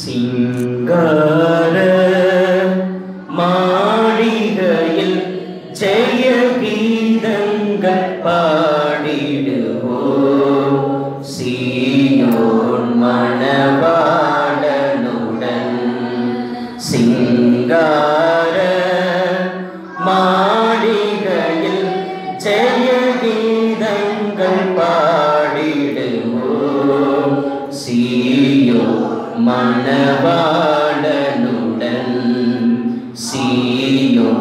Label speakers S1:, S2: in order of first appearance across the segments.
S1: சிங்கார மாளிகையில் ஜெய கீதங்கள் பாடிடுவோம் சீயோன் மணவாளனுடன் சிங்கார மாளிகையில் ஜெய கீதங்கள் பாடிடுவோம் சீயோ மணவாளனுடன் சீயோ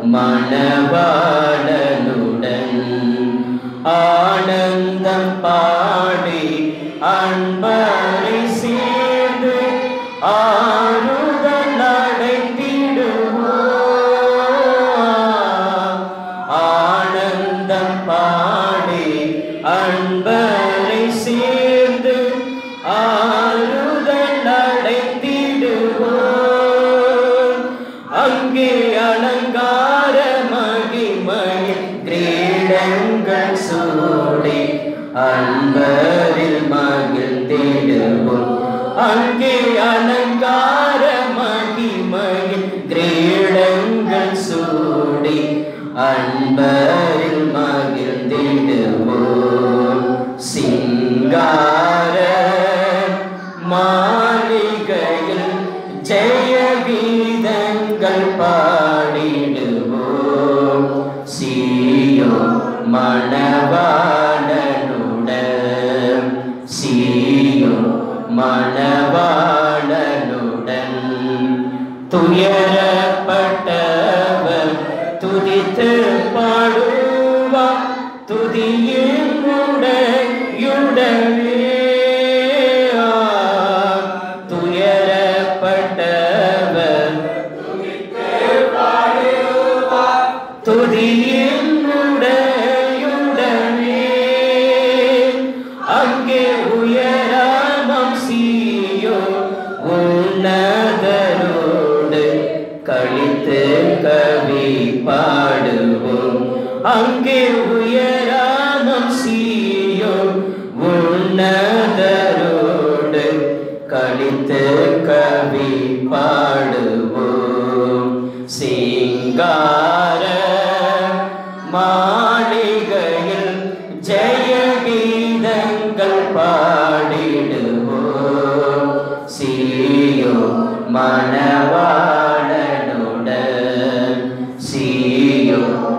S1: மணவாளனுடன் ஆனந்தம் பாடி அன்பரை சேர்ந்து ஆறுதல் அடைத்திடுவோம் ஆனந்தம் பாடி அன்பரை சேர்ந்து ஆறுதல் அடைத்திடுவோம் அங்கே அலங்கார மகிமை கிரீடங்கள் சூடி அன்பரில் மகிழ்ந்திடுவோம் அங்கே அலங்கார மகிமையில் கிரீடங்கள் சூடி அன்பரில் மகிழ்ந்திடுவோம் சிங்கார மாளிகையில் ஜெய கீதங்கள் பாடிடுவோம் சீயோ மணவாளனுடன் சீயோ மணவாளனுடன் துயரப்பட்டவர் துதித்து பாடுவார் துதியின் உடையுடனே துயரப்பட்டவர் துதியின் உடையுடனே அங்கே உயராமம் சீயோ உன்னதரோடு கழித்து கவி பாடுவோம் அங்கே உயராமம் சீயோ உன்னதரோடு கழித்து கவி பாடுவோம் சிங்கார மாளிகையில் ஜெய கீதங்கள் பாடிடுவோம் சீயோ மணவாளனுடன் சீயோ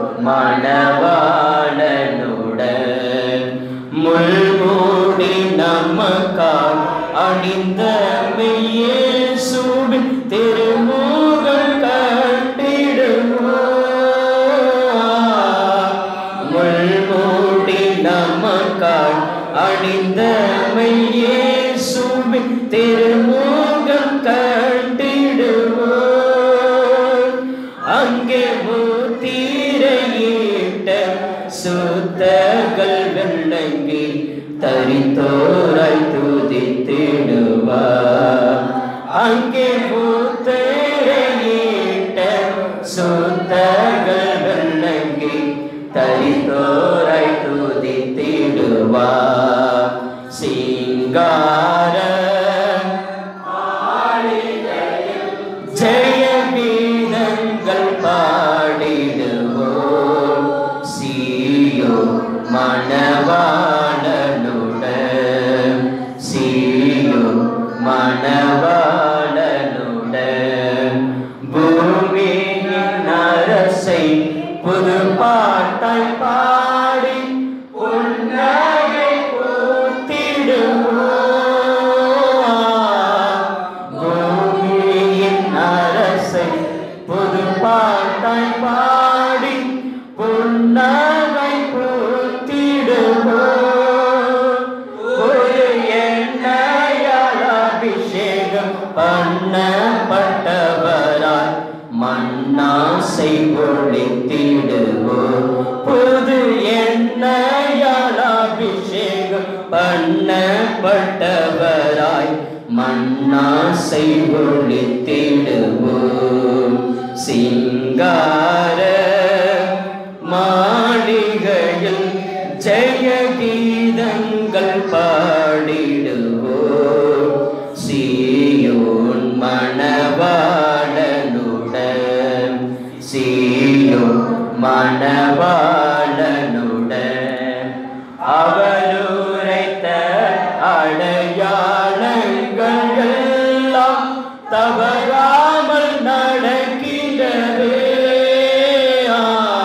S1: மணவாளனுடன் முள்மூடி நமக்கால் அணிந்த மெய்யேசுவின் திருமுகம் கண்டிடுவோம் முள்மூடி நமக்கால் அணிந்த மெய்யேசுவின் திருமுகம் கண்டிடுவோம் அங்கே மூத்தீரையிட்ட சுத்தகள் வெள்ளங்கி தரித்தோரை துதித்திடுவார் அங்கே மூத்தீரையிட்ட சுத்தகள் வெள்ளங்கி தரித்தோரை துதித்திடுவார் சிங்கார ஜெய கீதங்கள் பாடிடுவோம் சீயோ மணவாளனுடன் சீயோ மணவாளனுடன் பூமியின் அரசை புது பாட்டாய் பாடி உன்னகை பூத்திடுவோம் பூமியின் அரசை புது பாட்டாய் பாடி புன்னகை பூத்திடுவோம் ஒரு எண்ணெயால் அபிஷேகம் பண்ணப்பட்டவராய் மண்ணாசை ஒழித்திடுவோம் புது எண்ணெயால் அபிஷேகம் பண்ணப்பட்டவராய் மண்ணாசை ஒழித்திடுவோம் சிங்கார மாளிகையில் ஜெய கீதங்கள் பாடிடுவோம் சீயோன் தவறாமல் நடக்கின்றதே ஆ,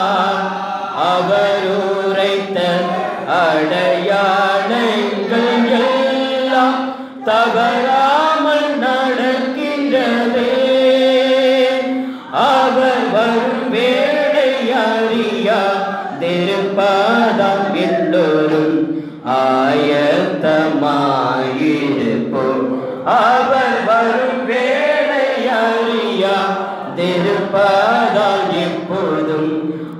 S1: அவர் உரைத்த அடையாளங்கள் எல்லாம் தவறாமல் நடக்கின்றதே அவர் வரும் வேலை அறியா திருப்பாதாம் எல்லோரும் ஆயத்தமாயிருப்போம் அவர் வரும் வேலை அறியா திருப்பாதால் எப்போதும்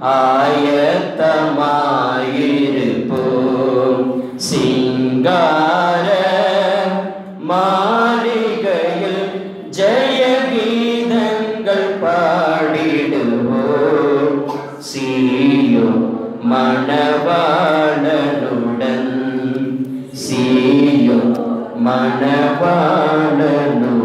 S1: ஆயத்தமாயிருப்போம் சிங்கார மாளிகையில் ஜெய கீதங்கள் பாடிடுவோம் சீயோ மணவாளனுடன் சீயோ மணவாளனுடன்